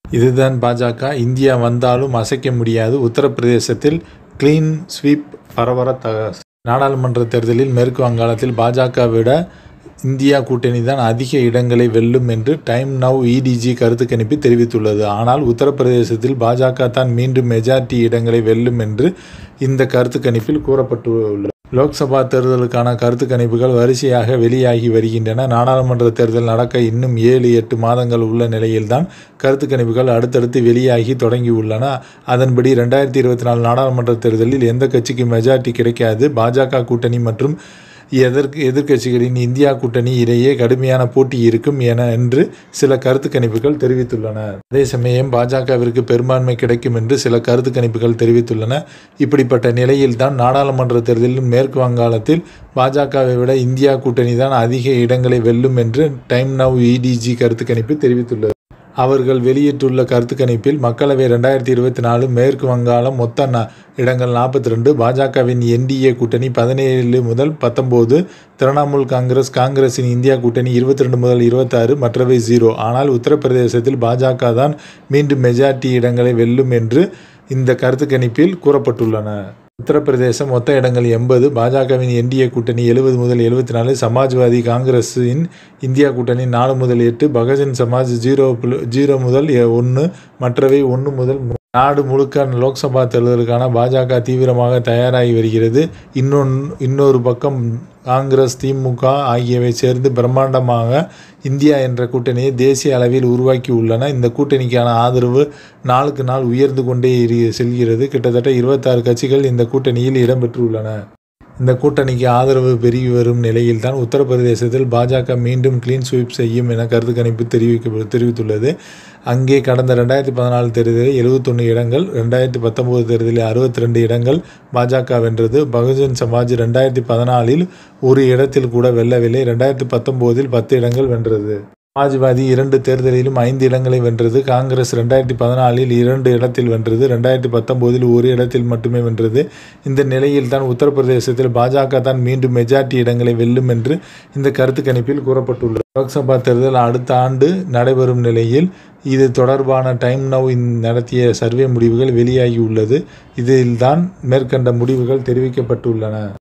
இதுதான் பாஜக இந்தியா வந்தாலும் அசைக்க முடியாது உத்தரப்பிரதேசத்தில் கிளீன் ஸ்வீப் பரபர த நாடாளுமன்ற தேர்தலில் மேற்கு வங்காளத்தில் பாஜக விட இந்தியா கூட்டணி தான் அதிக இடங்களை வெல்லும் என்று டைம் நவ் இடிஜி கருத்து கணிப்பு தெரிவித்துள்ளது ஆனால் உத்தரப்பிரதேசத்தில் பாஜக தான் மீண்டும் மெஜாரிட்டி இடங்களை வெல்லும் என்று இந்த கருத்து கணிப்பில் கூறப்பட்டுள்ளது லோக்சபா தேர்தலுக்கான கருத்து கணிப்புகள் வரிசையாக வெளியாகி வருகின்றன நாடாளுமன்ற தேர்தல் நடக்க இன்னும் ஏழு எட்டு மாதங்கள் உள்ள நிலையில்தான் கருத்து கணிப்புகள் அடுத்தடுத்து வெளியாகி தொடங்கியுள்ளன அதன்படி ரெண்டாயிரத்தி இருபத்தி நாலு நாடாளுமன்ற தேர்தலில் எந்த கட்சிக்கு மெஜாரிட்டி கிடைக்காது பாஜக கூட்டணி மற்றும் எதற்கு எதிர்க்கட்சிகளின் இந்தியா கூட்டணி இடையே கடுமையான போட்டி இருக்கும் என என்று சில கருத்து கணிப்புகள் தெரிவித்துள்ளன அதே சமயம் பாஜகவிற்கு பெரும்பான்மை கிடைக்கும் என்று சில கருத்து கணிப்புகள் தெரிவித்துள்ளன இப்படிப்பட்ட நிலையில்தான் நாடாளுமன்ற தேர்தலில் மேற்கு வங்காளத்தில் பாஜகவை விட இந்தியா கூட்டணி தான் அதிக இடங்களை வெல்லும் என்று டைம் நவ் இடிஜி கருத்து கணிப்பு தெரிவித்துள்ளது அவர்கள் வெளியிட்டுள்ள கருத்து கணிப்பில் மக்களவை ரெண்டாயிரத்தி இருபத்தி நாலு மேற்கு வங்காளம் மொத்த ந இடங்கள் நாற்பத்தி ரெண்டு பாஜகவின் என்டிஏ கூட்டணி பதினேழு முதல் பத்தொம்போது திரிணாமுல் காங்கிரஸ் காங்கிரஸின் இந்தியா கூட்டணி இருபத்தி ரெண்டு முதல் இருபத்தாறு மற்றவை ஜீரோ ஆனால் உத்தரப்பிரதேசத்தில் பாஜக தான் மீண்டும் மெஜாரிட்டி இடங்களை வெல்லும் என்று இந்த கருத்து கணிப்பில் கூறப்பட்டுள்ளன உத்தரப்பிரதேசம் மொத்த இடங்கள் எண்பது பாஜகவின் என்டிஏ கூட்டணி எழுபது முதல் எழுபத்தி நாலு சமாஜ்வாதி காங்கிரஸின் இந்தியா கூட்டணி நாலு முதல் எட்டு பகஜன் சமாஜ் ஜீரோ ஜீரோ முதல் ஒன்று மற்றவை ஒன்று முதல் நாடு முழுக்க லோக்சபா தேர்தலுக்கான பாஜக தீவிரமாக தயாராகி வருகிறது இன்னொன்று இன்னொரு பக்கம் காங்கிரஸ் திமுக ஆகியவை சேர்ந்து பிரம்மாண்டமாக இந்தியா என்ற கூட்டணியை தேசிய அளவில் உருவாக்கி உள்ளன இந்த கூட்டணிக்கான ஆதரவு நாளுக்கு நாள் உயர்ந்து கொண்டே செல்கிறது கிட்டத்தட்ட இருபத்தாறு கட்சிகள் இந்த கூட்டணியில் இடம்பெற்றுள்ளன இந்த கூட்டணிக்கு ஆதரவு பெருகி வரும் நிலையில்தான் உத்தரப்பிரதேசத்தில் பாஜக மீண்டும் கிளீன் ஸ்வீப் செய்யும் என கருத்து கணிப்பு தெரிவிக்க தெரிவித்துள்ளது அங்கே கடந்த ரெண்டாயிரத்தி பதினாலு தேர்தலில் எழுபத்தொன்று இடங்கள் ரெண்டாயிரத்தி பத்தொம்போது தேர்தலில் அறுபத்தி ரெண்டு இடங்கள் பாஜக வென்றது பகுஜன் சமாஜ் ரெண்டாயிரத்தி பதினாலில் ஒரு இடத்தில் கூட வெல்லவில்லை ரெண்டாயிரத்தி பத்தொம்போதில் பத்து இடங்கள் வென்றது சமாஜ்வாதி இரண்டு தேர்தலிலும் ஐந்து இடங்களை வென்றது காங்கிரஸ் ரெண்டாயிரத்தி பதினாலில் இரண்டு இடத்தில் வென்றது ரெண்டாயிரத்தி பத்தொம்போதில் ஒரு இடத்தில் மட்டுமே வென்றது இந்த நிலையில் தான் உத்தரப்பிரதேசத்தில் பாஜக தான் மீண்டும் மெஜாரிட்டி இடங்களை வெல்லும் என்று இந்த கருத்து கணிப்பில் கூறப்பட்டுள்ளது லோக்சபா தேர்தல் அடுத்த ஆண்டு நடைபெறும் நிலையில் இது தொடர்பான டைம் நவ் நடத்திய சர்வே முடிவுகள் வெளியாகியுள்ளது இதில்தான் மேற்கண்ட முடிவுகள் தெரிவிக்கப்பட்டுள்ளன